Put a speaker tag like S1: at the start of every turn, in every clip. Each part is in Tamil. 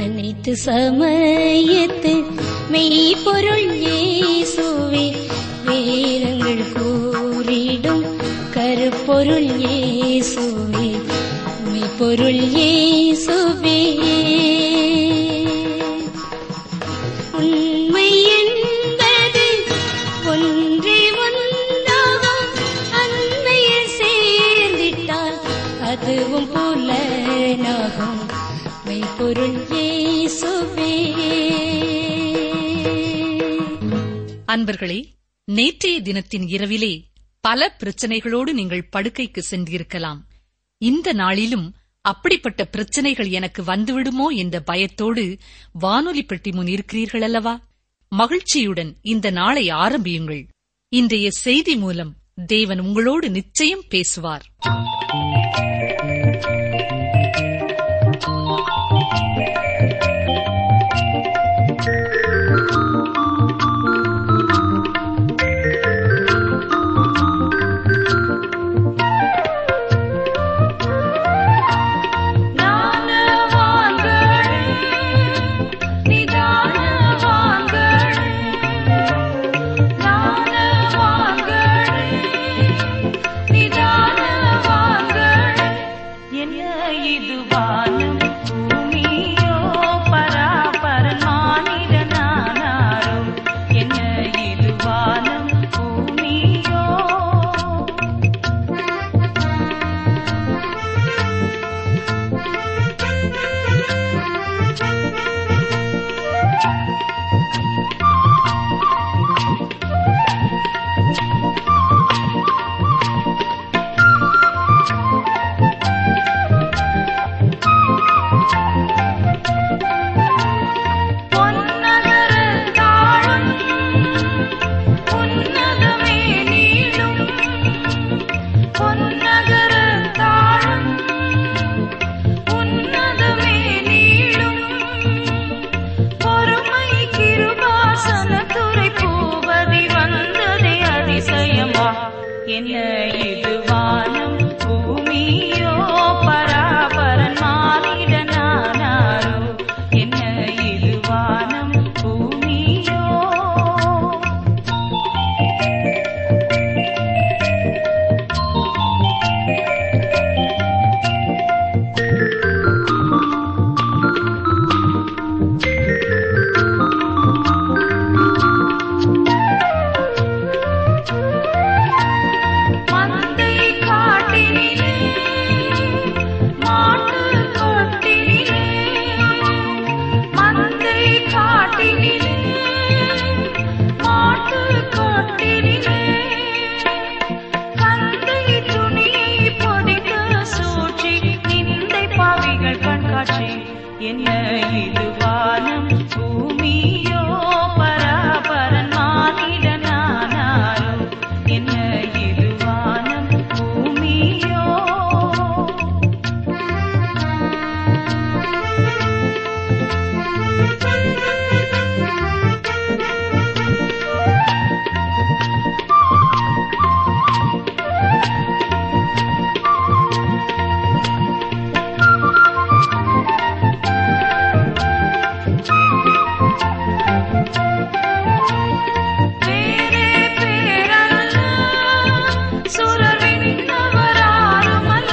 S1: அனைத்து சமயத்து மெய்ப்பொருள் இயேசுவே வேதங்கள் கூறிடும் கருப்பொருள் இயேசுவே மெய்ப்பொருள் இயேசுவே உண்மை என்பது ஒன்றே ஒன்றாகும் அண்மையில் சேர்ந்திட்டால் அதுவும் புலனாகும் மெய்ப்பொருள் இயேசுவே
S2: அன்பர்களே நேற்றைய தினத்தின் இரவிலே பல பிரச்சனைகளோடு நீங்கள் படுக்கைக்கு சென்றிருக்கலாம் இந்த நாளிலும் அப்படிப்பட்ட பிரச்சனைகள் எனக்கு வந்துவிடுமோ என்ற பயத்தோடு வானொலி பெட்டி முன் இருக்கிறீர்கள் அல்லவா மகிழ்ச்சியுடன் இந்த நாளை ஆரம்பியுங்கள் இன்றைய செய்தி மூலம் தேவன் உங்களோடு நிச்சயம் பேசுவார்
S3: என்ன இது வானம் பூமியோ பராபரன் மானிடனானாரோ என்ன இது வானம் பூமியோ பொன்னகர தாழும் உன்னதமே நீளும் பொன்னகர தாழும் உன்னதமே நீளும் பொறுமை கிருபாசன துறை பூவதி வந்ததே அதிசயமா என்ன இது வானம் பூமியோ பராபரன் மானிடனானாரோ என்ன இது வானம் பூமியோ மந்தை காட்டினிலே மாட்டு கொட்டினிலே மந்தை காட்டினிலே மாட்டு கொட்டினிலே கந்தை துணியை பொதித்து சூழ்ச்சி நிந்தை பாவிகள் கண்காட்சி என்ன இது வானம் பூமியோ பராபரன் மானிடனானாரோ என்ன இது வானம் பூமியோ வேறே பேரல்ல சுரவிண்ணவராருமல்ல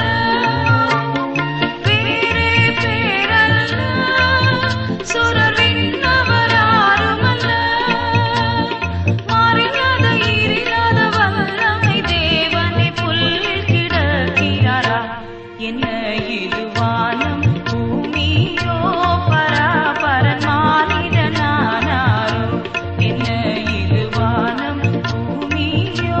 S3: வேறே பேரல்ல சுரவிண்ணவராருமல்ல மாறினத இரிலாத வல்லமை தேவனை புல்லில் கிடக்கிறாரா என்ன இது வானம் பூமியோ பராபரன் மானிடனானாரோ என்ன இது வானம் பூமியோ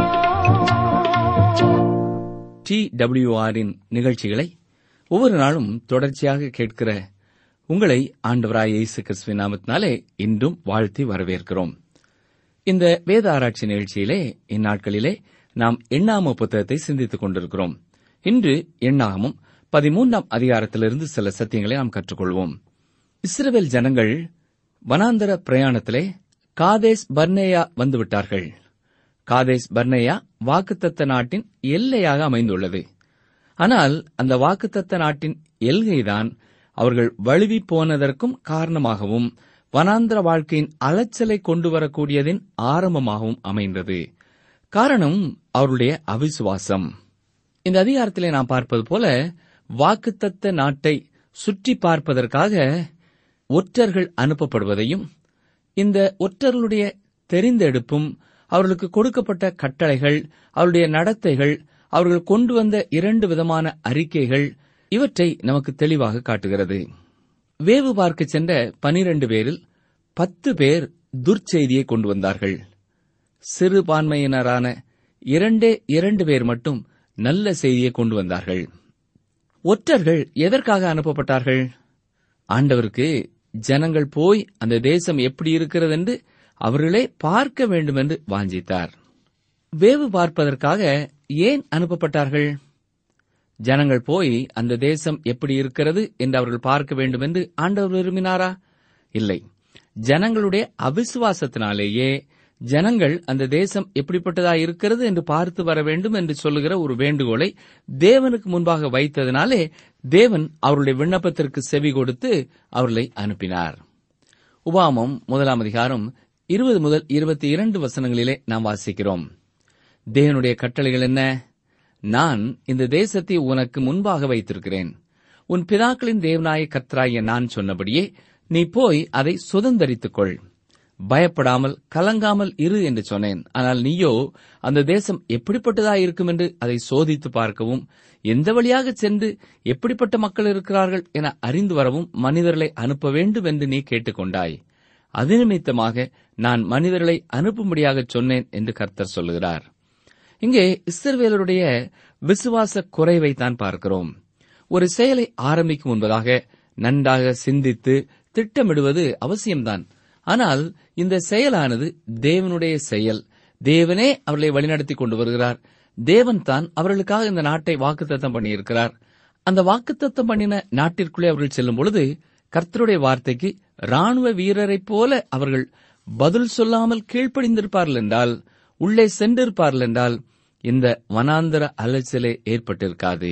S4: டி டபிள்யூஆரின் நிகழ்ச்சிகளை ஒவ்வொரு நாளும் தொடர்ச்சியாக கேட்கிற உங்களை ஆண்டவராய் இயேசு கிறிஸ்துவின் நாமத்தினாலே இன்றும் வாழ்த்தி வரவேற்கிறோம் இந்த வேத ஆராய்ச்சி நிகழ்ச்சியிலே இந்நாட்களிலே நாம் எண்ணாம புத்தகத்தை சிந்தித்துக் கொண்டிருக்கிறோம் இன்று எண்ணாகமும் பதிமூன்றாம் அதிகாரத்திலிருந்து சில சத்தியங்களை நாம் கற்றுக்கொள்வோம் இஸ்ரவேல் ஜனங்கள் வனாந்தர பிரயாணத்திலே காதேஸ் பர்னேயா வந்துவிட்டார்கள் காதேஸ் பர்னேயா வாக்குத்தத்த நாட்டின் எல்லையாக அமைந்துள்ளது ஆனால் அந்த வாக்குத்தத்த நாட்டின் எல்கைதான் அவர்கள் வழுவி போனதற்கும் காரணமாகவும் வனாந்திர வாழ்க்கையின் அலைச்சலை கொண்டு வரக்கூடியதின் ஆரம்பமாகவும் அமைந்தது காரணம் அவருடைய அவிசுவாசம் இந்த அதிகாரத்திலே நாம் பார்ப்பது போல வாக்குத்தத்த நாட்டை சுற்றி பார்ப்பதற்காக ஒற்றர்கள் அனுப்பப்படுவதையும் இந்த ஒற்றர்களுடைய தெரிந்தெடுப்பும் அவர்களுக்கு கொடுக்கப்பட்ட கட்டளைகள் அவருடைய நடத்தைகள் அவர்கள் கொண்டு வந்த இரண்டு விதமான அறிக்கைகள் இவற்றை நமக்கு தெளிவாக காட்டுகிறது வேவு பார்க்க சென்ற பனிரண்டு பேரில் பத்து பேர் துர்ச்செய்தியை கொண்டு வந்தார்கள் சிறுபான்மையினரான இரண்டே இரண்டு பேர் மட்டும் நல்ல செய்தியை கொண்டு வந்தார்கள் ஒற்றர்கள் எதற்காக அனுப்பப்பட்டார்கள் ஆண்டவருக்கு ஜனங்கள் போய் அந்த தேசம் எப்படி இருக்கிறது என்று அவர்களே பார்க்க வேண்டும் என்று வாஞ்சித்தார் வேவு பார்ப்பதற்காக ஏன் அனுப்பப்பட்டார்கள் ஜனங்கள் போய் அந்த தேசம் எப்படி இருக்கிறது என்று அவர்கள் பார்க்க வேண்டும் என்று ஆண்டவர் விரும்பினாரா இல்லை ஜனங்களுடைய அவிசுவாசத்தினாலேயே ஜனங்கள் அந்த தேசம் எப்படிப்பட்டதா இருக்கிறது என்று பார்த்து வர வேண்டும் என்று சொல்லுகிற ஒரு வேண்டுகோளை தேவனுக்கு முன்பாக வைத்ததினாலே தேவன் அவருடைய விண்ணப்பத்திற்கு செவி கொடுத்து அவர்களை அனுப்பினார் உபாமம் முதலாம் அதிகாரம் இருபது முதல் இருபத்தி இரண்டு வசனங்களிலே நாம் வாசிக்கிறோம் தேவனுடைய கட்டளைகள் என்ன நான் இந்த தேசத்தை உனக்கு முன்பாக வைத்திருக்கிறேன் உன் பிதாக்களின் தேவனாய கர்த்தராய நான் சொன்னபடியே நீ போய் அதை சுதந்தரித்துக் கொள் பயப்படாமல் கலங்காமல் இரு என்று சொன்னேன் ஆனால் நீயோ அந்த தேசம் எப்படிப்பட்டதா இருக்கும் என்று அதை சோதித்து பார்க்கவும் எந்த வழியாக சென்று எப்படிப்பட்ட மக்கள் இருக்கிறார்கள் என அறிந்து வரவும் மனிதர்களை அனுப்ப வேண்டும் என்று நீ கேட்டுக்கொண்டாய் அது நிமித்தமாக நான் மனிதர்களை அனுப்பும்படியாக சொன்னேன் என்று கர்த்தர் சொல்லுகிறார் இங்கே இஸ்ரவேலருடைய விசுவாச குறைவை தான் பார்க்கிறோம் ஒரு செயலை ஆரம்பிக்கும் முன்பதாக நன்றாக சிந்தித்து திட்டமிடுவது அவசியம்தான் ஆனால் இந்த செயலானது தேவனுடைய செயல் தேவனே அவர்களை வழிநடத்தி கொண்டு வருகிறார் தேவன் தான் அவர்களுக்காக இந்த நாட்டை வாக்குத்தத்தம் பண்ணியிருக்கிறார் அந்த வாக்குத்தத்தம் பண்ணின நாட்டிற்குள்ளே அவர்கள் செல்லும் பொழுது கர்த்தருடைய வார்த்தைக்கு ராணுவ வீரரைப் போல அவர்கள் பதில் சொல்லாமல் கீழ்ப்படிந்திருப்பார்கள் என்றால் உள்ளே சென்றிருப்பார்கள் என்றால் இந்த வனாந்தர அலைச்சலே ஏற்பட்டிருக்காது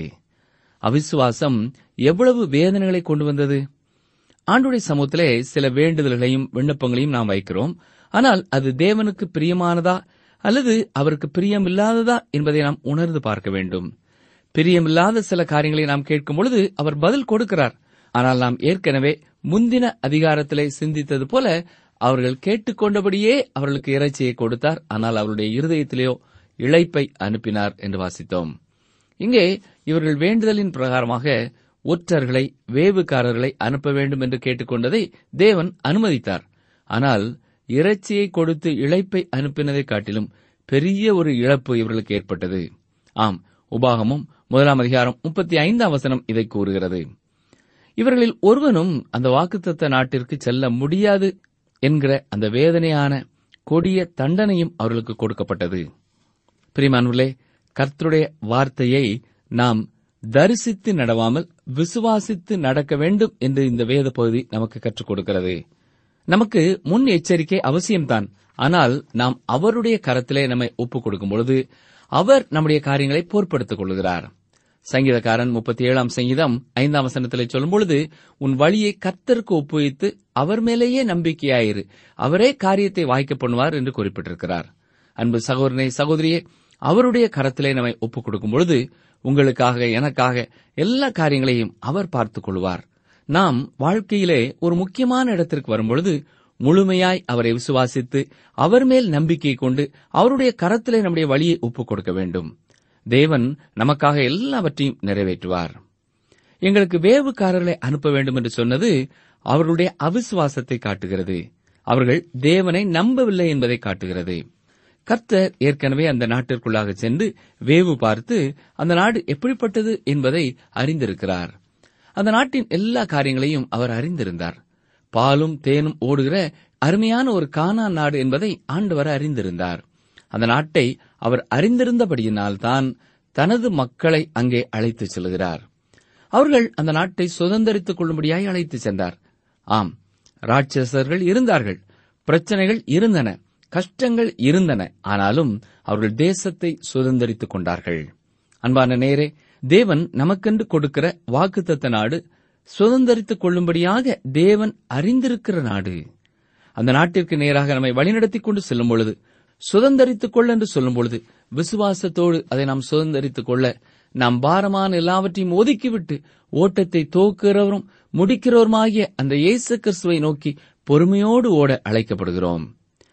S4: அவிசுவாசம் எவ்வளவு வேதனைகளை கொண்டு வந்தது ஆண்டுடைய சமூகத்திலே சில வேண்டுதல்களையும் விண்ணப்பங்களையும் நாம் வைக்கிறோம் ஆனால் அது தேவனுக்கு பிரியமானதா அல்லது அவருக்கு பிரியமில்லாததா என்பதை நாம் உணர்ந்து பார்க்க வேண்டும் பிரியமில்லாத சில காரியங்களை நாம் கேட்கும் பொழுது அவர் பதில் கொடுக்கிறார் ஆனால் நாம் ஏற்கனவே முந்தின அதிகாரத்திலே சிந்தித்தது போல அவர்கள் கேட்டுக்கொண்டபடியே அவர்களுக்கு இறைச்சியை கொடுத்தார் ஆனால் அவருடைய இருதயத்திலேயோ இழைப்பை அனுப்பினார் என்று வாசித்தோம் இங்கே இவர்கள் வேண்டுதலின் பிரகாரமாக ஒற்றர்களை வேவுக்காரர்களை அனுப்ப வேண்டும் என்று கேட்டுக்கொண்டதை தேவன் அனுமதித்தார் ஆனால் இறைச்சியை கொடுத்து இழைப்பை அனுப்பினதை காட்டிலும் பெரிய ஒரு இழப்பு இவர்களுக்கு ஏற்பட்டது ஆம் உபாகமும் முதலாம் அதிகாரம் முப்பத்தி ஐந்தாம் வசனம் இதை கூறுகிறது இவர்களில் ஒருவனும் அந்த வாக்குத்தத்த நாட்டிற்கு செல்ல முடியாது என்கிற அந்த வேதனையான கொடிய தண்டனையும் அவர்களுக்கு கொடுக்கப்பட்டது பிரிமானுள்ளே கர்த்தருடைய வார்த்தையை நாம் தரிசித்து நடவாமல் விசுவாசித்து நடக்க வேண்டும் என்று இந்த வேத பகுதி நமக்கு கற்றுக் கொடுக்கிறது நமக்கு முன் எச்சரிக்கை அவசியம்தான் ஆனால் நாம் அவருடைய கரத்திலே நம்மை ஒப்புக் கொடுக்கும் பொழுது அவர் நம்முடைய காரியங்களை பொறுப்படுத்திக் கொள்கிறார் சங்கீதக்காரன் முப்பத்தி ஏழாம் சங்கீதம் ஐந்தாம் வசனத்திலே சொல்லும் பொழுது உன் வழியை கர்த்தருக்கு ஒப்புவித்து அவர் மேலேயே நம்பிக்கையாயிரு அவரே காரியத்தை வாய்க்க பண்ணுவார் என்று குறிப்பிட்டிருக்கிறார் அன்பு சகோதரனை சகோதரியே அவருடைய கரத்திலே நம்மை ஒப்புக் கொடுக்கும் பொழுது உங்களுக்காக எனக்காக எல்லா காரியங்களையும் அவர் பார்த்துக் கொள்வார் நாம் வாழ்க்கையிலே ஒரு முக்கியமான இடத்திற்கு வரும்பொழுது முழுமையாய் அவரை விசுவாசித்து அவர் மேல் நம்பிக்கை கொண்டு அவருடைய கரத்திலே நம்முடைய வழியை ஒப்புக் கொடுக்க வேண்டும் தேவன் நமக்காக எல்லாவற்றையும் நிறைவேற்றுவார் எங்களுக்கு வேவுக்காரர்களை அனுப்ப வேண்டும் என்று சொன்னது அவர்களுடைய அவிசுவாசத்தை காட்டுகிறது அவர்கள் தேவனை நம்பவில்லை என்பதை காட்டுகிறது கர்த்தர் ஏற்கனவே அந்த நாட்டிற்குள்ளாக சென்று வேவு பார்த்து அந்த நாடு எப்படிப்பட்டது என்பதை அறிந்திருக்கிறார் அந்த நாட்டின் எல்லா காரியங்களையும் அவர் அறிந்திருந்தார் பாலும் தேனும் ஓடுகிற அருமையான ஒரு கானான் நாடு என்பதை ஆண்டவர் அறிந்திருந்தார் அந்த நாட்டை அவர் அறிந்திருந்தபடியினால்தான் தனது மக்களை அங்கே அழைத்துச் செல்கிறார் அவர்கள் அந்த நாட்டை சுதந்திரித்துக் கொள்ளும்படியாய் அழைத்துச் சென்றார் ஆம் ராட்சசர்கள் இருந்தார்கள் பிரச்சனைகள் இருந்தன கஷ்டங்கள் இருந்தன ஆனாலும் அவர்கள் தேசத்தை சுதந்திரித்துக் கொண்டார்கள் அன்பான நேரே தேவன் நமக்கென்று கொடுக்கிற வாக்குத்தத்த நாடு சுதந்தரித்துக் கொள்ளும்படியாக தேவன் அறிந்திருக்கிற நாடு அந்த நாட்டிற்கு நேராக நம்மை வழிநடத்திக் கொண்டு செல்லும் பொழுது சுதந்தரித்துக் கொள் என்று சொல்லும் பொழுது விசுவாசத்தோடு அதை நாம் சுதந்தரித்துக் கொள்ள நாம் பாரமான எல்லாவற்றையும் ஒதுக்கிவிட்டு ஓட்டத்தை துவக்கிறவரும் முடிக்கிறவருமாகிய அந்த இயேசு கிறிஸ்துவை நோக்கி பொறுமையோடு ஓட அழைக்கப்படுகிறோம்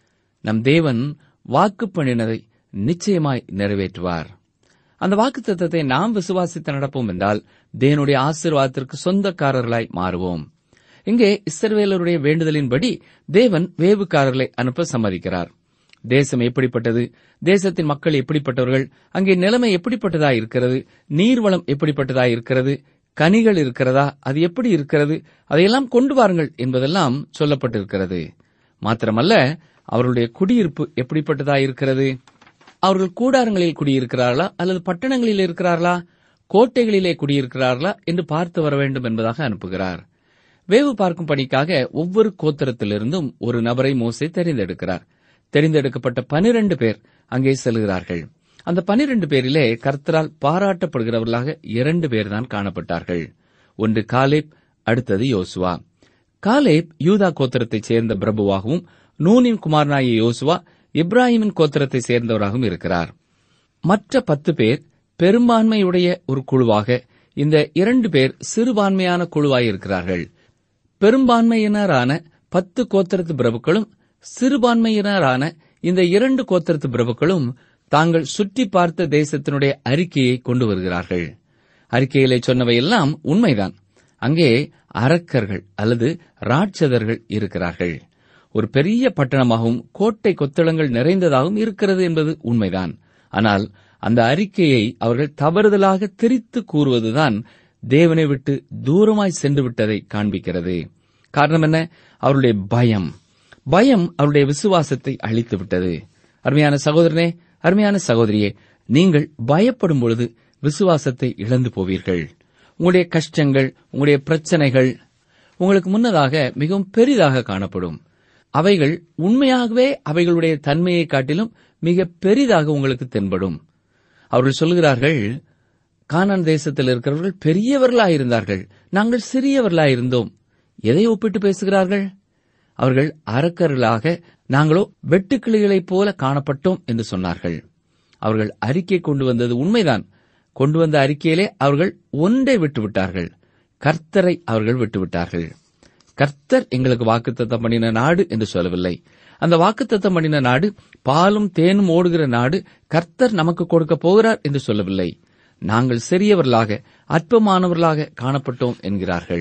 S4: நம் தேவன் வாக்கு பண்ணினதை நிச்சயமாய் நிறைவேற்றுவார் அந்த வாக்கு தத்தத்தை நாம் விசுவாசித்து நடப்போம் என்றால் தேவனுடைய ஆசீர்வாதத்திற்கு சொந்தக்காரர்களாய் மாறுவோம் இங்கே இஸ்ரவேலருடைய வேண்டுதலின்படி தேவன் வேவுக்காரர்களை அனுப்ப சம்மதிக்கிறார் தேசம் எப்படிப்பட்டது தேசத்தின் மக்கள் எப்படிப்பட்டவர்கள் அங்கே நிலைமை எப்படிப்பட்டதா இருக்கிறது நீர்வளம் எப்படிப்பட்டதா இருக்கிறது கனிகள் இருக்கிறதா அது எப்படி இருக்கிறது அதையெல்லாம் கொண்டு வாருங்கள் என்பதெல்லாம் சொல்லப்பட்டிருக்கிறது மாத்திரமல்ல அவருடைய குடியிருப்பு எப்படிப்பட்டதா இருக்கிறது அவர்கள் கூடாரங்களில் குடியிருக்கிறார்களா அல்லது பட்டணங்களில் இருக்கிறார்களா கோட்டைகளிலே குடியிருக்கிறார்களா என்று பார்த்து வர வேண்டும் என்பதாக அனுப்புகிறார் வேவு பார்க்கும் பணிக்காக ஒவ்வொரு கோத்திரத்திலிருந்தும் ஒரு நபரை மோசே தெரிந்தெடுக்கிறார் தெரிந்தெடுக்கப்பட்ட பனிரெண்டு பேர் அங்கே செல்கிறார்கள் அந்த பனிரெண்டு பேரிலே கர்த்தரால் பாராட்டப்படுகிறவர்களாக இரண்டு பேர்தான் காணப்பட்டார்கள் ஒன்று காலேப் அடுத்தது யோசுவா காலேப் யூதா கோத்திரத்தைச் சேர்ந்த பிரபுவாகவும் நூனின் குமாரனாகிய யோசுவா இப்ராஹிமின் கோத்திரத்தை சேர்ந்தவராகவும் இருக்கிறார் மற்ற பத்து பேர் பெரும்பான்மையுடைய ஒரு குழுவாக இந்த இரண்டு பேர் சிறுபான்மையான குழுவாய் இருக்கிறார்கள் பெரும்பான்மையினரான பத்து கோத்திரத்து பிரபுக்களும் சிறுபான்மையினரான இந்த இரண்டு கோத்திரத்து பிரபுக்களும் தாங்கள் சுற்றி பார்த்த தேசத்தினுடைய அறிக்கையை கொண்டு வருகிறார்கள் அறிக்கையிலே சொன்னவையெல்லாம் உண்மைதான் அங்கே அரக்கர்கள் அல்லது ராட்சதர்கள் இருக்கிறார்கள் ஒரு பெரிய பட்டணமாகவும் கோட்டை கொத்தளங்கள் நிறைந்ததாகவும் இருக்கிறது என்பது உண்மைதான் ஆனால் அந்த அறிக்கையை அவர்கள் தவறுதலாக திரித்து கூறுவதுதான் தேவனை விட்டு தூரமாய் சென்று விட்டதை காண்பிக்கிறது காரணம் என்ன அவருடைய பயம் பயம் அவருடைய விசுவாசத்தை அழித்து விட்டது அருமையான சகோதரனே அருமையான சகோதரியே நீங்கள் பயப்படும் பொழுது விசுவாசத்தை இழந்து போவீர்கள் உங்களுடைய கஷ்டங்கள் உங்களுடைய பிரச்சனைகள் உங்களுக்கு முன்னதாக மிகவும் பெரிதாக காணப்படும் அவைகள் உண்மையாகவே அவைகளுடைய தன்மையை காட்டிலும் மிக பெரிதாக உங்களுக்கு தென்படும் அவர்கள் சொல்கிறார்கள் கானான் தேசத்தில் இருக்கிறவர்கள் பெரியவர்களாயிருந்தார்கள் நாங்கள் சிறியவர்களாயிருந்தோம் எதை ஒப்பிட்டு பேசுகிறார்கள் அவர்கள் அரக்கர்களாக நாங்களோ வெட்டுக்கிளிகளைப் போல காணப்பட்டோம் என்று சொன்னார்கள் அவர்கள் அறிக்கை கொண்டு வந்தது உண்மைதான் கொண்டு வந்த அறிக்கையிலே அவர்கள் ஒன்றை விட்டுவிட்டார்கள் கர்த்தரை அவர்கள் விட்டுவிட்டார்கள் கர்த்தர் எங்களுக்கு வாக்குத்தத்தம் பண்ணின நாடு என்று சொல்லவில்லை அந்த வாக்குத்தத்தம் பண்ணின நாடு பாலும் தேனும் ஓடுகிற நாடு கர்த்தர் நமக்கு கொடுக்க போகிறார் என்று சொல்லவில்லை நாங்கள் சிறியவர்களாக அற்பமானவர்களாக காணப்பட்டோம் என்கிறார்கள்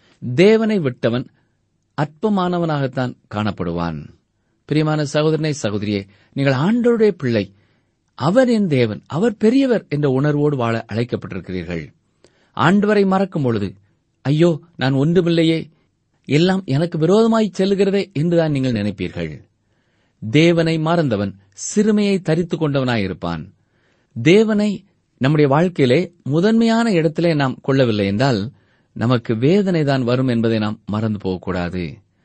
S4: தேவனை விட்டவன் அற்பமானவனாகத்தான் காணப்படுவான் பிரியமான சகோதரனை சகோதரியே நீங்கள் ஆண்டோருடைய பிள்ளை அவர் என் தேவன் அவர் பெரியவர் என்ற உணர்வோடு வாழ அழைக்கப்பட்டிருக்கிறீர்கள் ஆண்டவரை மறக்கும் பொழுது ஐயோ நான் ஒன்றுமில்லையே எல்லாம் எனக்கு விரோதமாய் செல்லுகிறதே என்றுதான் நீங்கள் நினைப்பீர்கள் தேவனை மறந்தவன் சிறுமையை தரித்துக் கொண்டவனாயிருப்பான் தேவனை நம்முடைய வாழ்க்கையிலே முதன்மையான இடத்திலே நாம் கொள்ளவில்லை என்றால் நமக்கு வேதனை தான் வரும் என்பதை நாம் மறந்து போகக்கூடாது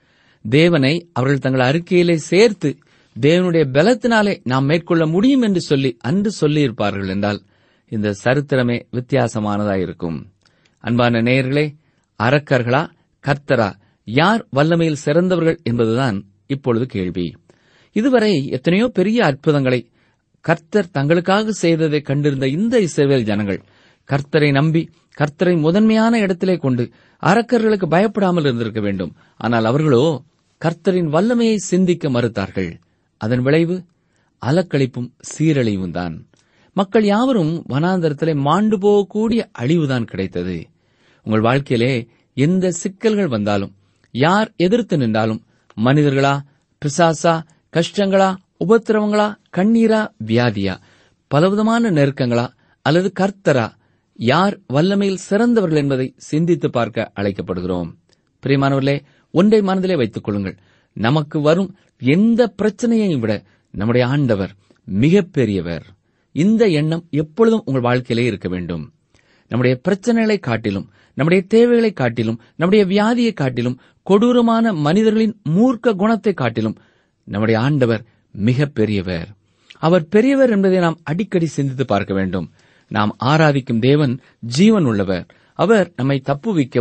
S4: தேவனை அவர்கள் தங்கள் அறிக்கையிலே சேர்த்து தேவனுடைய பலத்தினாலே நாம் மேற்கொள்ள முடியும் என்று சொல்லி அன்று சொல்லியிருப்பார்கள் என்றால் இந்த சரித்திரமே வித்தியாசமானதாயிருக்கும் அன்பான நேயர்களே அரக்கர்களா கர்த்தரா யார் வல்லமையில் சிறந்தவர்கள் என்பதுதான் இப்பொழுது கேள்வி இதுவரை எத்தனையோ பெரிய அற்புதங்களை கர்த்தர் தங்களுக்காக செய்ததை கண்டிருந்த இந்த இஸ்ரவேல் ஜனங்கள் கர்த்தரை நம்பி கர்த்தரை முதன்மையான இடத்திலே கொண்டு அரக்கர்களுக்கு பயப்படாமல் இருந்திருக்க வேண்டும் ஆனால் அவர்களோ கர்த்தரின் வல்லமையை சிந்திக்க மறுத்தார்கள் அதன் விளைவு அலக்களிப்பும் சீரழிவும் தான் மக்கள் யாவரும் வனாந்தரத்திலே மாண்டு போகக்கூடிய அழிவுதான் கிடைத்தது உங்கள் வாழ்க்கையிலே எந்த சிக்கல்கள் வந்தாலும் யார் எதிர்த்து நின்றாலும் மனிதர்களா பிசாசா கஷ்டங்களா உபத்திரவங்களா கண்ணீரா வியாதியா பலவிதமான நெருக்கங்களா அல்லது கர்த்தரா யார் வல்லமையில் சிறந்தவர்கள் என்பதை சிந்தித்து பார்க்க அழைக்கப்படுகிறோம் பிரியமானவர்களே ஒன்றை மனதிலே வைத்துக் கொள்ளுங்கள் நமக்கு வரும் எந்த பிரச்சனையையும் விட நம்முடைய ஆண்டவர் மிகப்பெரியவர் இந்த எண்ணம் எப்பொழுதும் உங்கள் வாழ்க்கையிலே இருக்க வேண்டும் நம்முடைய பிரச்சனைகளை காட்டிலும் நம்முடைய தேவைகளை காட்டிலும் நம்முடைய வியாதியை காட்டிலும் கொடூரமான மனிதர்களின் மூர்க்க குணத்தை காட்டிலும் நம்முடைய ஆண்டவர் மிக பெரியவர் அவர் பெரியவர் என்பதை நாம் அடிக்கடி சிந்தித்து பார்க்க வேண்டும் நாம் ஆராதிக்கும் தேவன் ஜீவன் உள்ளவர் அவர் நம்மை தப்புவிக்கவும்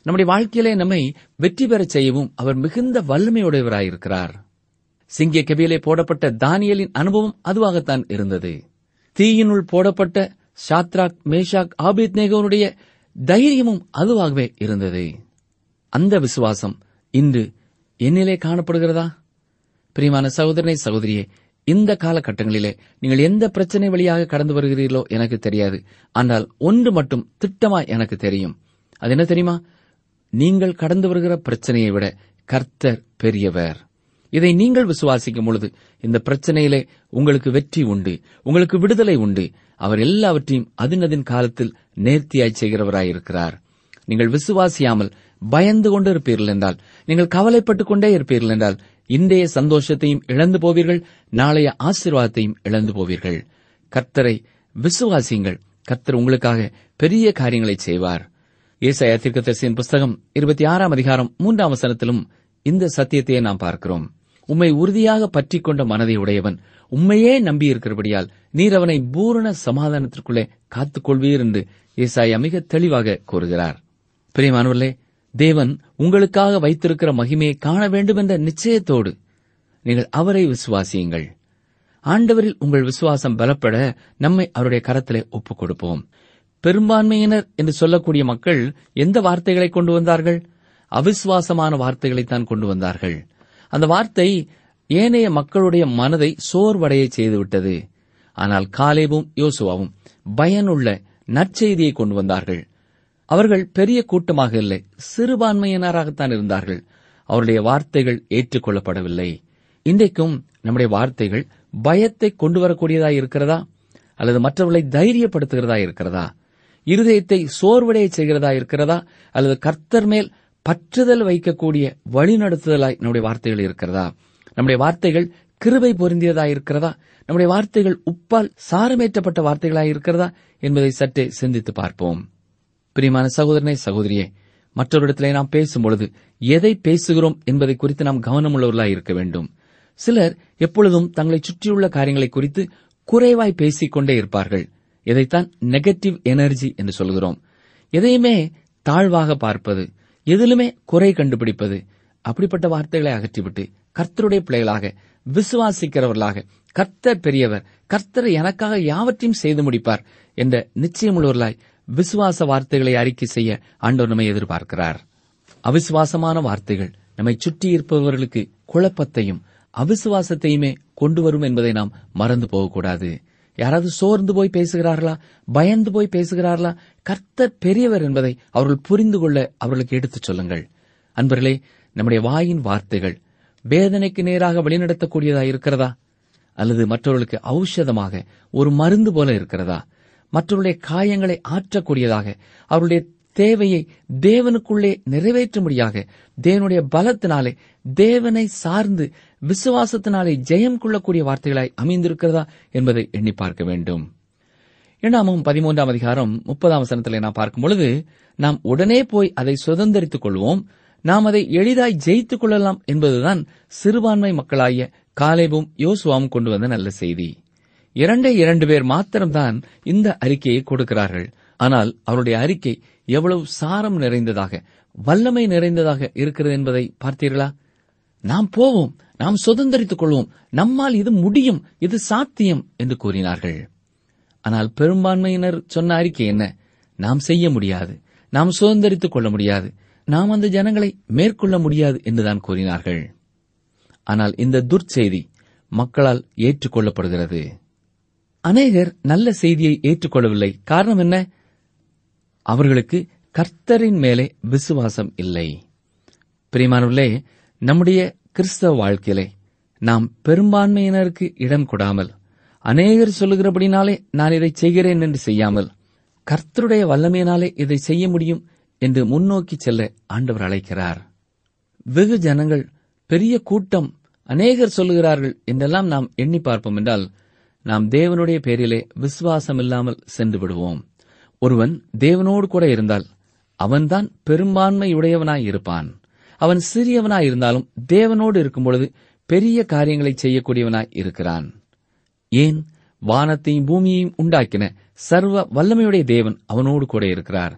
S4: நம்முடைய வாழ்க்கையிலே நம்மை வெற்றி பெறச் செய்யவும் அவர் மிகுந்த வல்லமையுடையவராயிருக்கிறார் சிங்க கெபியிலே போடப்பட்ட தானியலின் அனுபவம் அதுவாகத்தான் இருந்தது தீயினுள் போடப்பட்ட ஷாத்ராக் மேஷாக் ஆபித் நேகோனுடைய தைரியமும் அதுவாகவே இருந்தது அந்த விசுவாசம் இன்று என்னிலே காணப்படுகிறதா பிரியமான சகோதரனை சகோதரியே இந்த காலகட்டங்களிலே நீங்கள் எந்த பிரச்சனை வழியாக கடந்து வருகிறீர்களோ எனக்கு தெரியாது ஆனால் ஒன்று மட்டும் திட்டமாய் எனக்கு தெரியும் அது என்ன தெரியுமா நீங்கள் கடந்து வருகிற பிரச்சனையை விட கர்த்தர் பெரியவர் இதை நீங்கள் விசுவாசிக்கும் பொழுது இந்த பிரச்சனையிலே உங்களுக்கு வெற்றி உண்டு உங்களுக்கு விடுதலை உண்டு அவர் எல்லாவற்றையும் அதினதின் காலத்தில் நேர்த்தியாய் செய்கிறவராயிருக்கிறார் நீங்கள் விசுவாசியாமல் பயந்து கொண்டு இருப்பீர்கள் என்றால் நீங்கள் கவலைப்பட்டுக் கொண்டே இருப்பீர்கள் என்றால் இன்றைய சந்தோஷத்தையும் இழந்து போவீர்கள் நாளைய ஆசீர்வாதத்தையும் இழந்து போவீர்கள் கர்த்தரை விசுவாசியுங்கள் கர்த்தர் உங்களுக்காக பெரிய காரியங்களை செய்வார் ஏசாயா தீர்க்கதரிசியின் புஸ்தகம் இருபத்தி ஆறாம் அதிகாரம் மூன்றாம் வசனத்திலும் இந்த சத்தியத்தையே நாம் பார்க்கிறோம் உம்மை உறுதியாக பற்றிக் கொண்ட மனதை உடையவன் உம்மையே நம்பியிருக்கிறபடியால் நீர் அவனை பூரண சமாதானத்திற்குள்ளே காத்துக் கொள்வீர் என்று ஏசாயா மிக தெளிவாக கூறுகிறார் பிரியமானவர்களே தேவன் உங்களுக்காக வைத்திருக்கிற மகிமையை காண வேண்டும் என்ற நிச்சயத்தோடு நீங்கள் அவரை விசுவாசியுங்கள் ஆண்டவரில் உங்கள் விசுவாசம் பலப்பட நம்மை அவருடைய கரத்திலே ஒப்புக் கொடுப்போம் பெரும்பான்மையினர் என்று சொல்லக்கூடிய மக்கள் எந்த வார்த்தைகளை கொண்டு வந்தார்கள் அவிசுவாசமான வார்த்தைகளைத்தான் கொண்டு வந்தார்கள் அந்த வார்த்தை ஏனைய மக்களுடைய மனதை சோர்வடைய செய்துவிட்டது ஆனால் காலேபும் யோசுவாவும் பயனுள்ள நற்செய்தியை கொண்டு வந்தார்கள் அவர்கள் பெரிய கூட்டமாக இல்லை சிறுபான்மையினராகத்தான் இருந்தார்கள் அவருடைய வார்த்தைகள் ஏற்றுக்கொள்ளப்படவில்லை இன்றைக்கும் நம்முடைய வார்த்தைகள் பயத்தை கொண்டு வரக்கூடியதா இருக்கிறதா அல்லது மற்றவர்களை தைரியப்படுத்துகிறதா இருக்கிறதா இருதயத்தை சோர்வடைய செய்கிறதா இருக்கிறதா அல்லது கர்த்தர் மேல் பற்றுதல் வைக்கக்கூடிய வழிநடத்துதலாய் நம்முடைய வார்த்தைகள் இருக்கிறதா நம்முடைய வார்த்தைகள் கிருபை பொருந்தியதா இருக்கிறதா நம்முடைய வார்த்தைகள் உப்பால் சாரமேற்றப்பட்ட வார்த்தைகளாய் இருக்கிறதா என்பதை சற்றே சிந்தித்து பார்ப்போம் பிரியமான சகோதரனை சகோதரியே மற்றொரிடத்திலே நாம் பேசும் பொழுது எதை பேசுகிறோம் என்பதை குறித்து நாம் கவனமுள்ளவர்களாய் இருக்க வேண்டும் சிலர் எப்பொழுதும் தங்களை சுற்றியுள்ள காரியங்களை குறித்து குறைவாய் பேசிக் கொண்டே இருப்பார்கள் இதைத்தான் நெகட்டிவ் எனர்ஜி என்று சொல்கிறோம் எதையுமே தாழ்வாக பார்ப்பது எதிலுமே குறை கண்டுபிடிப்பது அப்படிப்பட்ட வார்த்தைகளை அகற்றிவிட்டு கர்த்தருடைய பிள்ளைகளாக விசுவாசிக்கிறவர்களாக கர்த்தர் பெரியவர் கர்த்தர் எனக்காக யாவற்றையும் செய்து முடிப்பார் என்ற நிச்சயமுள்ளவர்களாய் விசுவாச வார்த்தைகளை அறிக்கை செய்ய ஆண்டவர் நம்மை எதிர்பார்க்கிறார் அவிசுவாசமான வார்த்தைகள் நம்மை சுற்றி இருப்பவர்களுக்கு குழப்பத்தையும் அவிசுவாசத்தையுமே கொண்டு வரும் என்பதை நாம் மறந்து போகக்கூடாது யாராவது சோர்ந்து போய் பேசுகிறார்களா பயந்து போய் பேசுகிறார்களா கர்த்தர் பெரியவர் என்பதை அவர்கள் புரிந்து கொள்ள அவர்களுக்கு எடுத்துச் சொல்லுங்கள் அன்பர்களே நம்முடைய வாயின் வார்த்தைகள் வேதனைக்கு நேராக வழிநடத்தக்கூடியதா இருக்கிறதா அல்லது மற்றவர்களுக்கு ஔஷதமாக ஒரு மருந்து போல இருக்கிறதா மற்றவருடைய காயங்களை ஆற்றக்கூடியதாக அவருடைய தேவையை தேவனுக்குள்ளே நிறைவேற்றும்படியாக தேவனுடைய பலத்தினாலே தேவனை சார்ந்து விசுவாசத்தினாலே ஜெயம் கொள்ளக்கூடிய வார்த்தைகளாய் அமைந்திருக்கிறதா என்பதை எண்ணி பார்க்க வேண்டும் இரண்டாமும் பதிமூன்றாம் அதிகாரம் முப்பதாம் வசனத்திலே நாம் பார்க்கும் பொழுது நாம் உடனே போய் அதை சுதந்திரித்துக் கொள்வோம் நாம் அதை எளிதாய் ஜெயித்துக் கொள்ளலாம் என்பதுதான் சிறுபான்மை மக்களாகிய காலேபும் யோசுவாவும் கொண்டு வந்த நல்ல செய்தி இரண்டே இரண்டு பேர் மாத்திரம்தான் இந்த அறிக்கையை கொடுக்கிறார்கள் ஆனால் அவருடைய அறிக்கை எவ்வளவு சாரம் நிறைந்ததாக வல்லமை நிறைந்ததாக இருக்கிறது என்பதை பார்த்தீர்களா நாம் போவோம் நாம் சுதந்திரித்துக் கொள்வோம் நம்மால் இது முடியும் இது சாத்தியம் என்று கூறினார்கள் ஆனால் பெரும்பான்மையினர் சொன்ன அறிக்கை என்ன நாம் செய்ய முடியாது நாம் சுதந்திரித்துக் கொள்ள முடியாது நாம் அந்த ஜனங்களை மேற்கொள்ள முடியாது என்றுதான் கூறினார்கள் ஆனால் இந்த துர்ச்செய்தி மக்களால் ஏற்றுக்கொள்ளப்படுகிறது அநேகர் நல்ல செய்தியை ஏற்றுக்கொள்ளவில்லை காரணம் என்ன அவர்களுக்கு கர்த்தரின் மேலே விசுவாசம் இல்லை பிரியமானவர்களே நம்முடைய கிறிஸ்தவ வாழ்க்கையிலே நாம் பெரும்பான்மையினருக்கு இடம் கொடாமல் அநேகர் சொல்லுகிறபடினாலே நான் இதை செய்கிறேன் என்று செய்யாமல் கர்த்தருடைய வல்லமையினாலே இதை செய்ய முடியும் என்று முன்னோக்கி செல்ல ஆண்டவர் அழைக்கிறார் வெகு ஜனங்கள் பெரிய கூட்டம் அநேகர் சொல்லுகிறார்கள் என்றெல்லாம் நாம் எண்ணி பார்ப்போம் என்றால் நாம் தேவனுடைய பேரிலே விசுவாசம் இல்லாமல் சென்று விடுவோம் ஒருவன் தேவனோடு கூட இருந்தால் அவன்தான் பெரும்பான்மை உடையவனாய் இருப்பான் அவன் சிறியவனாய் இருந்தாலும் தேவனோடு இருக்கும் பொழுது பெரிய காரியங்களை செய்யக்கூடியவனாய் இருக்கிறான் ஏன் வானத்தையும் பூமியையும் உண்டாக்கின சர்வ வல்லமையுடைய தேவன் அவனோடு கூட இருக்கிறார்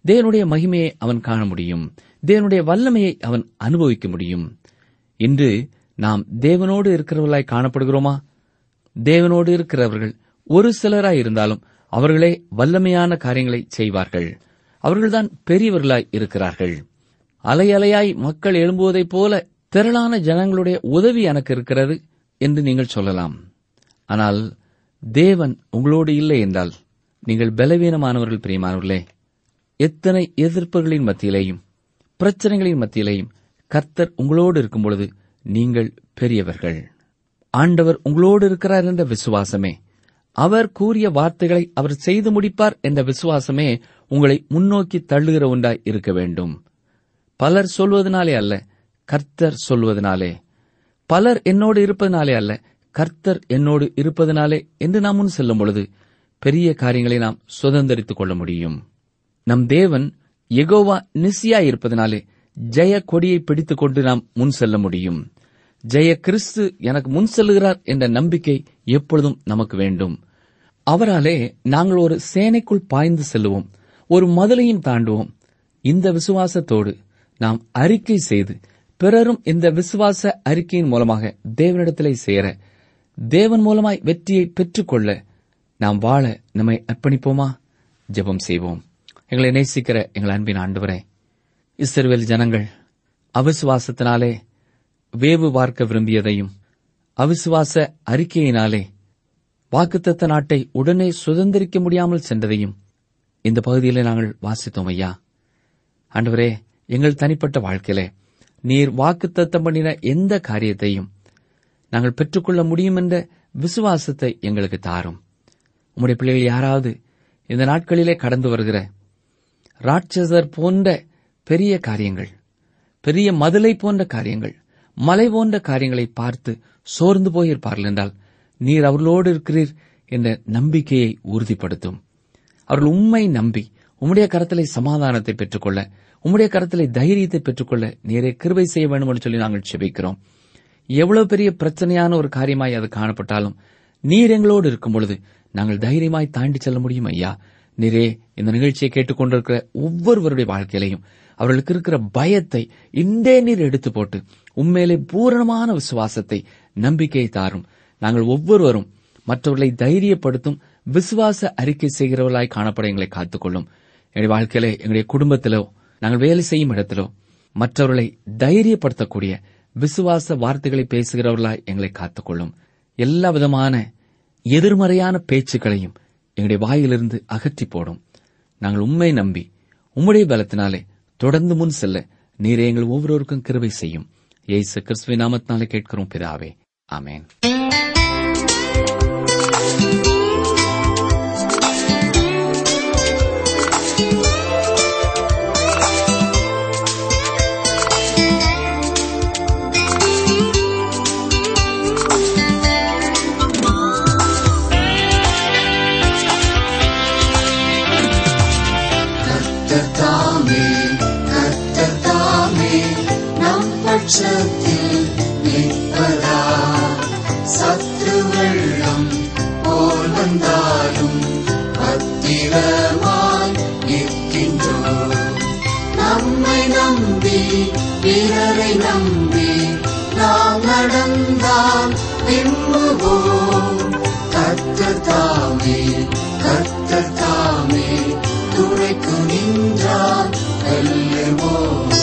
S4: தேவனுடைய மகிமையை அவன் காண முடியும் தேவனுடைய வல்லமையை அவன் அனுபவிக்க முடியும் இன்று நாம் தேவனோடு இருக்கிறவர்களாய் காணப்படுகிறோமா தேவனோடு இருக்கிறவர்கள் ஒரு சிலராய் இருந்தாலும் அவர்களே வல்லமையான காரியங்களை செய்வார்கள் அவர்கள்தான் பெரியவர்களாய் இருக்கிறார்கள் அலை அலையாய் மக்கள் எழும்புவதைப் போல திரளான ஜனங்களுடைய உதவி எனக்கு இருக்கிறது என்று நீங்கள் சொல்லலாம் ஆனால் தேவன் உங்களோடு இல்லை என்றால் நீங்கள் பலவீனமானவர்கள் பிரியமானவர்களே எத்தனை எதிர்ப்புகளின் மத்தியிலேயும் பிரச்சனைகளின் மத்தியிலேயும் கர்த்தர் உங்களோடு இருக்கும் பொழுது நீங்கள் பெரியவர்கள் ஆண்டவர் உங்களோடு இருக்கிறார் என்ற விசுவாசமே அவர் கூறிய வார்த்தைகளை அவர் செய்து முடிப்பார் என்ற விசுவாசமே உங்களை முன்னோக்கி தள்ளுகிற ஒன்றாய் இருக்க வேண்டும் பலர் சொல்வதனாலே அல்ல கர்த்தர் சொல்வதனாலே பலர் என்னோடு இருப்பதனாலே அல்ல கர்த்தர் என்னோடு இருப்பதனாலே என்று நாம் முன் செல்லும் பொழுது பெரிய காரியங்களை நாம் சுதந்திரித்துக் கொள்ள முடியும் நம் தேவன் எகோவா நிசியா இருப்பதனாலே ஜெய கொடியை பிடித்துக் கொண்டு நாம் முன் செல்ல முடியும் ஜெய கிறிஸ்து எனக்கு முன் செல்லுகிறார் என்ற நம்பிக்கை எப்பொழுதும் நமக்கு வேண்டும் அவராலே நாங்கள் ஒரு சேனைக்குள் பாய்ந்து செல்லுவோம் ஒரு மதுளையும் தாண்டுவோம் இந்த விசுவாசத்தோடு நாம் அறிக்கை செய்து பிறரும் இந்த விசுவாச அறிக்கையின் மூலமாக தேவனிடத்திலே சேர தேவன் மூலமாய் வெற்றியை பெற்றுக்கொள்ள நாம் வாழ நம்மை அர்ப்பணிப்போமா ஜெபம் செய்வோம் எங்களை நேசிக்கிற எங்கள் அன்பின் ஆண்டவரே இஸ்ரவேல் ஜனங்கள் அவிசுவாசத்தினாலே வேவு பார்க்க விரும்பியதையும் அவிசுவாச அறிக்கையினாலே வாக்குத்தத்த நாட்டை உடனே சுதந்திரிக்க முடியாமல் சென்றதையும் இந்த பகுதியிலே நாங்கள் வாசித்தோம் ஐயா ஆண்டவரே எங்கள் தனிப்பட்ட வாழ்க்கையிலே நீர் வாக்குத்தத்தம் பண்ணின எந்த காரியத்தையும் நாங்கள் பெற்றுக்கொள்ள முடியும் என்ற விசுவாசத்தை எங்களுக்கு தாரும் உம்முடைய பிள்ளைகள் யாராவது இந்த நாட்களிலே கடந்து வருகிற ராட்சசர் போன்ற பெரிய காரியங்கள் பெரிய மதுளை போன்ற காரியங்கள் மலை போன்ற காரியங்களை பார்த்து சோர்ந்து போயிருப்பார்கள் என்றால் நீர் அவர்களோடு இருக்கிறீர் என்ற நம்பிக்கையை உறுதிப்படுத்தும் அவர்கள் உண்மை நம்பி உம்முடைய கரத்திலே சமாதானத்தை பெற்றுக்கொள்ள உம்முடைய கரத்திலே தைரியத்தை பெற்றுக்கொள்ள நீரே கிருபை செய்ய வேண்டும் என்று சொல்லி நாங்கள் செபிக்கிறோம் எவ்வளவு பெரிய பிரச்சனையான ஒரு காரியமாய் அது காணப்பட்டாலும் நீர் எங்களோடு இருக்கும் பொழுது நாங்கள் தைரியமாய் தாண்டி செல்ல முடியும் ஐயா நீரே இந்த நிகழ்ச்சியை கேட்டுக்கொண்டிருக்கிற ஒவ்வொருவருடைய வாழ்க்கையிலையும் அவர்களுக்கு இருக்கிற பயத்தை இன்றே நீர் எடுத்து போட்டு உண்மையிலே பூரணமான விசுவாசத்தை நம்பிக்கையை தாரும் நாங்கள் ஒவ்வொருவரும் மற்றவர்களை தைரியப்படுத்தும் விசுவாச அறிக்கை செய்கிறவர்களாய் காணப்பட எங்களை காத்துக்கொள்ளும் எங்களுடைய வாழ்க்கையிலே எங்களுடைய குடும்பத்திலோ நாங்கள் வேலை செய்யும் இடத்திலோ மற்றவர்களை தைரியப்படுத்தக்கூடிய விசுவாச வார்த்தைகளை பேசுகிறவர்களாய் எங்களை காத்துக்கொள்ளும் எல்லா விதமான எதிர்மறையான பேச்சுக்களையும் எங்களுடைய வாயிலிருந்து அகற்றி போடும் நாங்கள் உண்மை நம்பி உம்முடைய பலத்தினாலே தொடர்ந்து முன் செல்ல நீரே எங்கள் ஒவ்வொருவருக்கும் கிருபை செய்யும் ஏசு கிறிஸ்துவின் நாமத்தினாலே கேட்கிறோம் பிதாவே ஆமென்
S5: கர்த்தத்தாமே கர்த்தத்தாமே நம் பட்சத்தில் நிற்பதா சத்ரு வெள்ளம் போல் வந்தாலும் பத்திரமாய் நிற்கின்றோம் நம்மை நம்பி பிறரை நம்பி நாம் நடந்தால் விரும்புவோம் கர்த்தத்தாமே கர்த்தத்தாமே துணைக்கு நின்றால் வெல்லுவோம்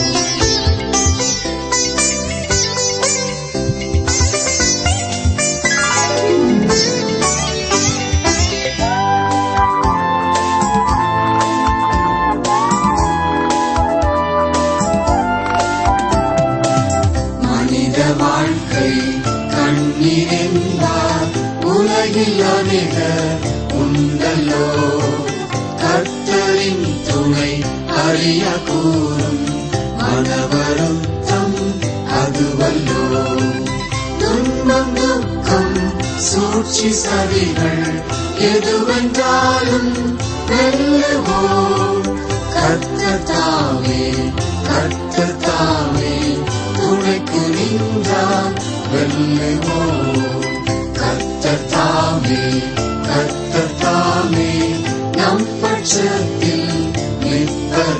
S5: மனித வாழ்க்கை கண்ணீர் என்பார் உலகில் அநேக உண்டல்லோ கர்த்தரின் துணை அறிய கூறும் மனவருத்தம் அதுவல்லோ துன்பம் துக்கம் சூழ்ச்சி சதிகள் எதுவென்றாலும் வெல்லுவோம் கர்த்தத்தாவே கர்த்தத்தாவே துணைக்கு நின்றால் வெல்லுவோம் கர்த்தத்தாமே கர்த்தத்தாமே நம் பட்சத்தில் நிற்பதா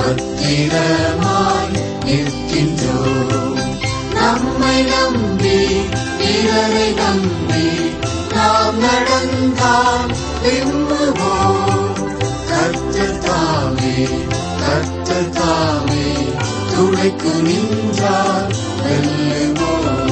S5: பத்திரமாய் நிற்கின்றோம் நம்மை நம்பி பிறரை நம்பி நாம் நடந்தால் விரும்புவோம் கர்த்தர் தாமே கர்த்தர் தாமே துணைக்கு நின்றார் வெல்லுவோம்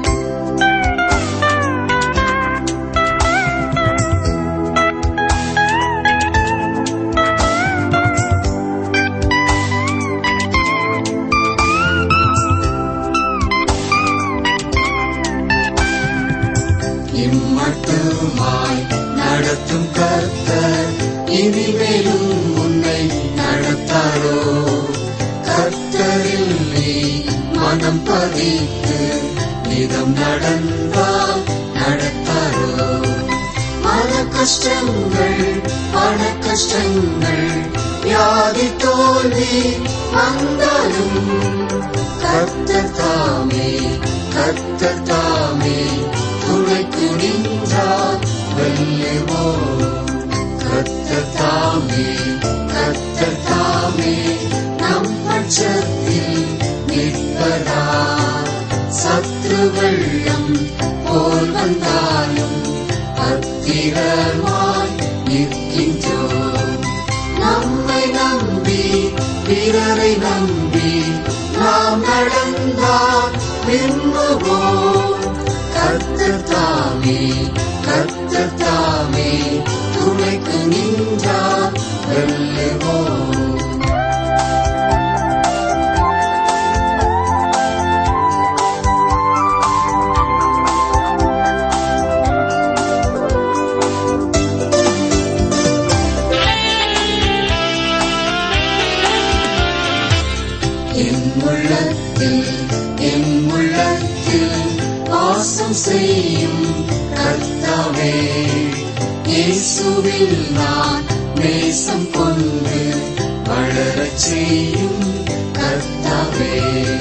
S5: இம்மட்டுமாய் நடத்தும் கர்த்தர் இனிமேலும் உன்னை நடத்தாரோ கர்த்தரில் நீ மனம் பதித்து நிதம் நடந்தால் நடத்தாரோ மன கஷ்டங்கள் பண கஷ்டங்கள் வியாதி தோல்வி வந்தாலும் கர்த்தர் தாமே கர்த்தர் தாமே துணைக்கு நின்றார் வெல்லுவோம் கர்த்தர் தாமே கர்த்தர் தாமே நம் பட்சத்தில் நிற்பதா சத்ரு வெள்ளம் போல் வந்தாலும் பத்திரமாய் நிற்கின்றோம் நம்மை நம்பி பிறரை நம்பி நாம் நடந்தால் விரும்புவோம் கர்த்தர் தாமே கர்த்தர் தாமே துணைக்கு நின்றார் வெல்லுவோம் என் உள்ளத்தில் என் உள்ளத்தில் வாசம் செய்யும் கர்த்தாவே இயேசுவில் நான் நேசம் கொண்டு வளரச் செய்யும் கர்த்தாவே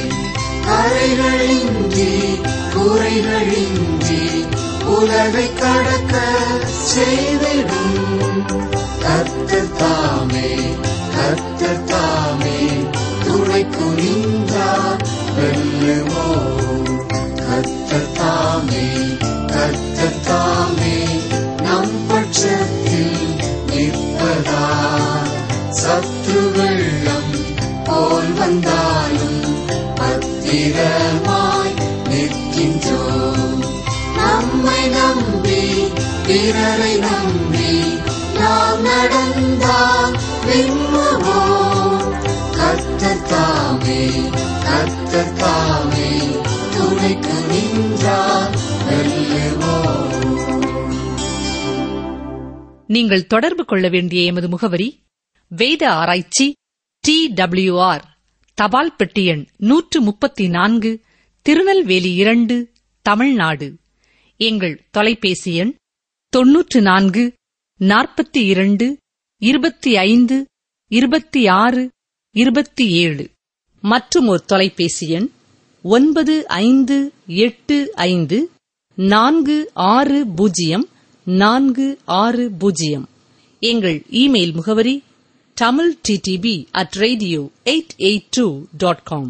S5: கரைகளின்றி குறைகளின்றி உலகை கடக்க செய்திடும் கர்த்தர் தாமே கர்த்தர் தாமே துணை குனிந்தார் வெல்லுவோ கர்த்தர் தாமே கர்த்தர் தாமே நம் பட்சத்தில் நிற்பதா சத்ரு வெள்ளம் போல் வந்தாலும் பத்திரமாய் நிற்கின்றோம் நம்மை நம்பி பிறரை நம்பி நாம் நடந்தால் விண்ணுவோம் கர்த்தர் தாமே கர்த்தர் தாமே துணைக்கு நின்றார் வெல்லுவோம்
S2: நீங்கள் தொடர்பு கொள்ள வேண்டிய எமது முகவரி வேத ஆராய்ச்சி டி டபிள்யூஆர் தபால் பெட்டி எண் நூற்று முப்பத்தி நான்கு திருநெல்வேலி இரண்டு தமிழ்நாடு எங்கள் தொலைபேசி எண் தொன்னூற்று நான்கு நாற்பத்தி இரண்டு இருபத்தி ஐந்து இருபத்தி ஆறு இருபத்தி ஏழு மற்றும் ஒரு தொலைபேசி எண் ஒன்பது ஐந்து எட்டு ஐந்து நான்கு ஆறு பூஜ்ஜியம் நான்கு ஆறு பூஜ்ஜியம் எங்கள் இமெயில் முகவரி Tamil DTP at radio eight eight two dot com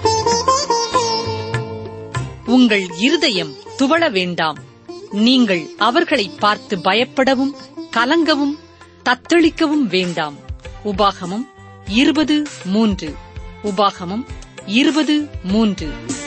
S2: உங்கள் இருதயம் துவள வேண்டாம் நீங்கள் அவர்களை பார்த்து பயப்படவும் கலங்கவும் தத்தளிக்கவும் வேண்டாம் உபாகமம் இருபது மூன்று உபாகமம் இருபது மூன்று